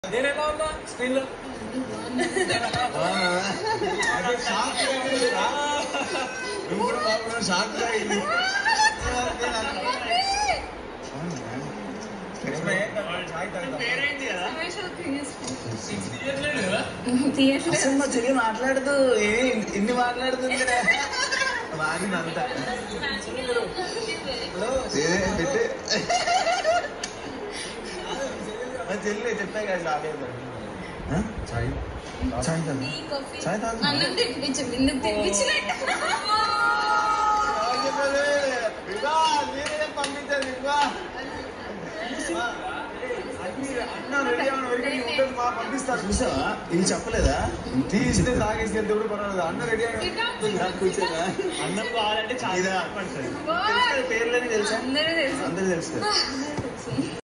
నేను ఎలా ఉన్నా స్క్రీన్ లో నువ్వు కూడా బాగున్నావు షాక్ అయింది పేరేంటి కదా అసలు మా చెల్లి మాట్లాడదు ఏ ఎన్ని మాట్లాడుతుంది బాగా అంతా పెట్టే మా చెల్లి చెప్పా కదా రాలేదు చాయ్ చాయ్ తాగు చాయ్ తాగు అన్నం తెప్పించు ఎందుకు తెప్పించినట్టు పంపించారు పంపిస్తారు చూసావా ఇది చెప్పలేదా తీస్తే తాగేసి కూడా పర్వాలేదు అన్న రెడీ అయినా కూర్చోదా అన్నం కావాలంటే చాలా ఇదా? పడుతుంది తెలుసా? పేర్లని తెలుసా అందరూ తెలుసు అందరూ తెలుసు